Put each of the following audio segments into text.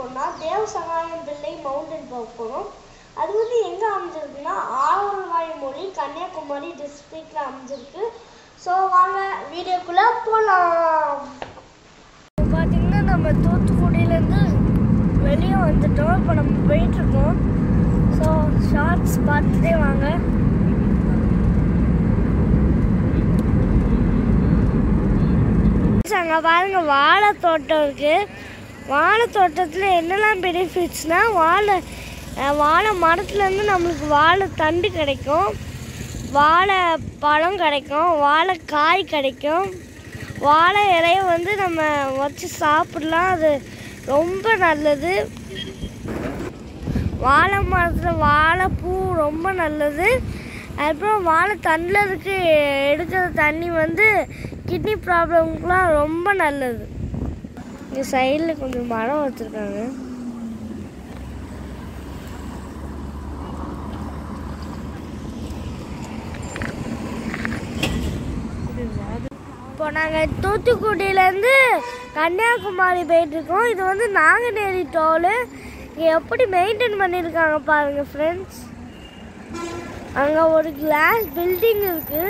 போறோம்னா தேவ சகாயம் பிள்ளை மவுண்டன் பார்க்க போறோம் அது வந்து எங்க அமைஞ்சிருக்குன்னா ஆவல்வாய் மொழி கன்னியாகுமரி டிஸ்ட்ரிக்ட்ல அமைஞ்சிருக்கு ஸோ வாங்க வீடியோக்குள்ள போலாம் பார்த்தீங்கன்னா நம்ம தூத்துக்குடியிலேருந்து வெளியே வந்துட்டோம் இப்போ நம்ம போயிட்டு இருக்கோம் ஸோ ஷார்ட்ஸ் பார்த்துட்டே வாங்க அங்கே பாருங்க வாழை தோட்டம் இருக்கு வாழை தோட்டத்தில் என்னெல்லாம் பெனிஃபிட்ஸ்னா வாழை அஹ், வாழை மரத்துலேருந்து நம்மளுக்கு வாழை தண்டு கிடைக்கும் வாழை பழம் கிடைக்கும் வாழை காய் கிடைக்கும் வாழை இலைய வந்து நம்ம வச்சு சாப்பிடலாம் அது ரொம்ப நல்லது வாழை மரத்தில் வாழைப்பூ ரொம்ப நல்லது அப்புறம் வாழை தண்டில் இருக்கு எடுக்கிற தண்ணி வந்து கிட்னி ப்ராப்ளம்க்குலாம் ரொம்ப நல்லது இங்கே சைடில் கொஞ்சம் மரம் வச்சுருக்காங்க இப்போ நாங்கள் தூத்துக்குடியிலேருந்து கன்னியாகுமரி போயிட்டுருக்கோம் இது வந்து நாங்குநேரி டோலு இங்கே எப்படி மெயின்டைன் பண்ணியிருக்காங்க பாருங்கள் ஃப்ரெண்ட்ஸ் அங்கே ஒரு கிளாஸ் பில்டிங் இருக்குது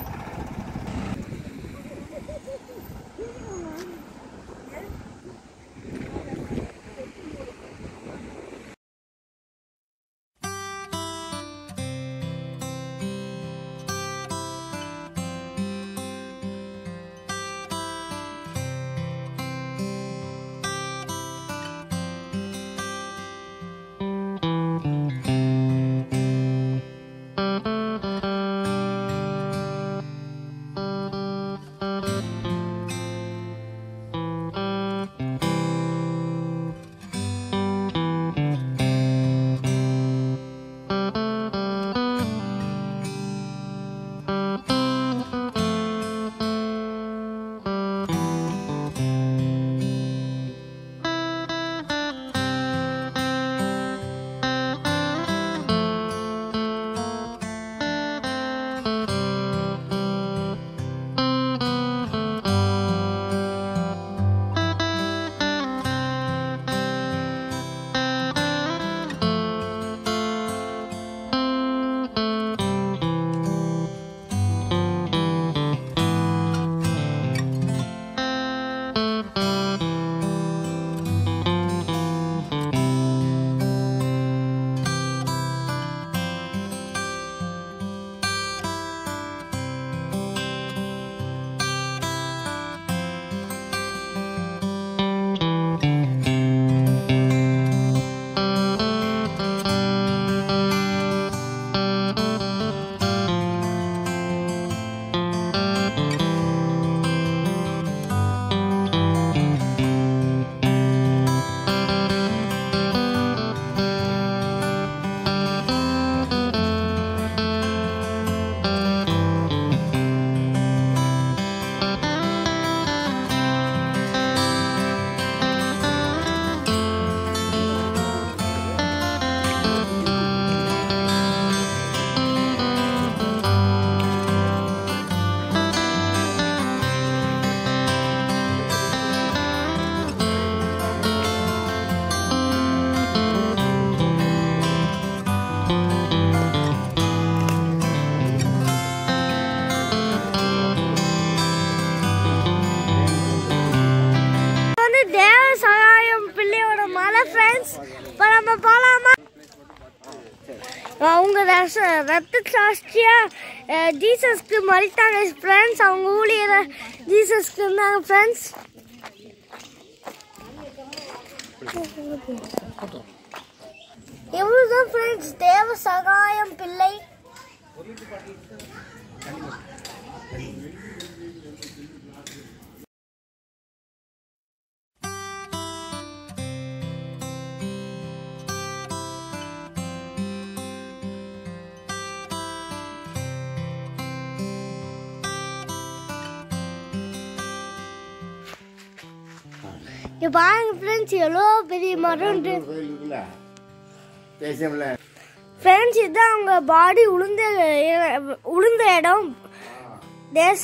வந்து தேவ சகாயம் பிள்ளையோட மலை ஃப்ரெண்ட்ஸ் இப்போ நம்ம போகலாமா அவங்க ரச ரத்த சாஸ்திரியா அஹ், ஜீசஸ்க்கு மறித்தாங்க ஃப்ரெண்ட்ஸ் அவங்க ஊழியர் ஜீசஸ்க்கு இருந்தாங்க ஃப்ரெண்ட்ஸ் இவ்வளவுதான் ஃப்ரெண்ட்ஸ் தேவ சகாயம் பிள்ளை இங்க பாருங்க ஃப்ரெண்ட்ஸ் எவ்வளோ பெரிய மரம் கோயில் இருக்குல்ல தேசியம்ல ஃப்ரெண்ட்ஸ் இதுதான் அவங்க பாடி உளுந்த இ- உளுந்த இடம் தேச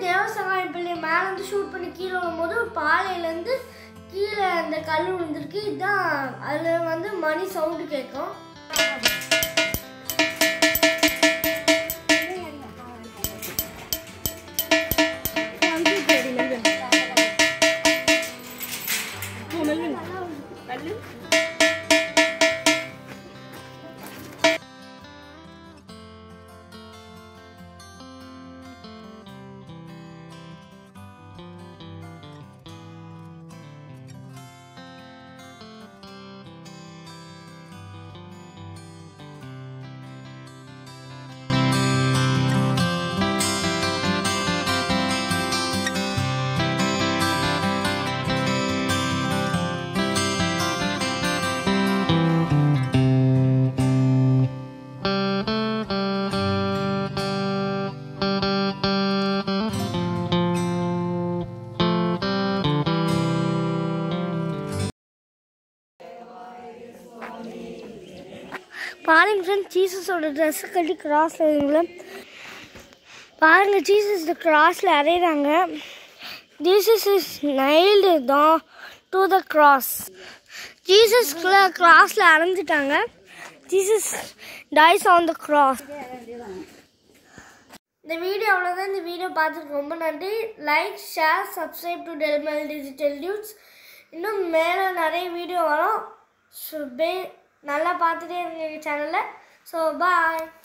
தேவசகாயம் பிள்ளை மேலேருந்து ஷூட் பண்ணி கீழே வரும்போது ஒரு பாலையிலேருந்து கீழே அந்த கல் விழுந்திருக்கு இதுதான் அதில் வந்து மணி சவுண்டு கேட்கும் பாருங்க ஃப்ரெண்ட் ஜீசஸோட ட்ரெஸ்ஸை கட்டி கிராஸில் இருக்குங்கள பாருங்க ஜீசஸ் கிராஸில் அறையிறாங்க ஜீசஸ் இஸ் நைல்டு தான் டு த கிராஸ் ஜீசஸ் கிராஸில் அரைஞ்சிட்டாங்க Jesus dies on the cross இந்த வீடியோ அவ்வளோதான் இந்த வீடியோ பார்த்துருக்கு ரொம்ப நன்றி லைக் ஷேர் சப்ஸ்கிரைப் டு டெல்மெல் டிஜிட்டல் நியூஸ் இன்னும் மேலே நிறைய வீடியோ வரும் ஸோ பே நல்லா பார்த்துட்டே இருங்க எங்கள் சேனலில் ஸோ பாய்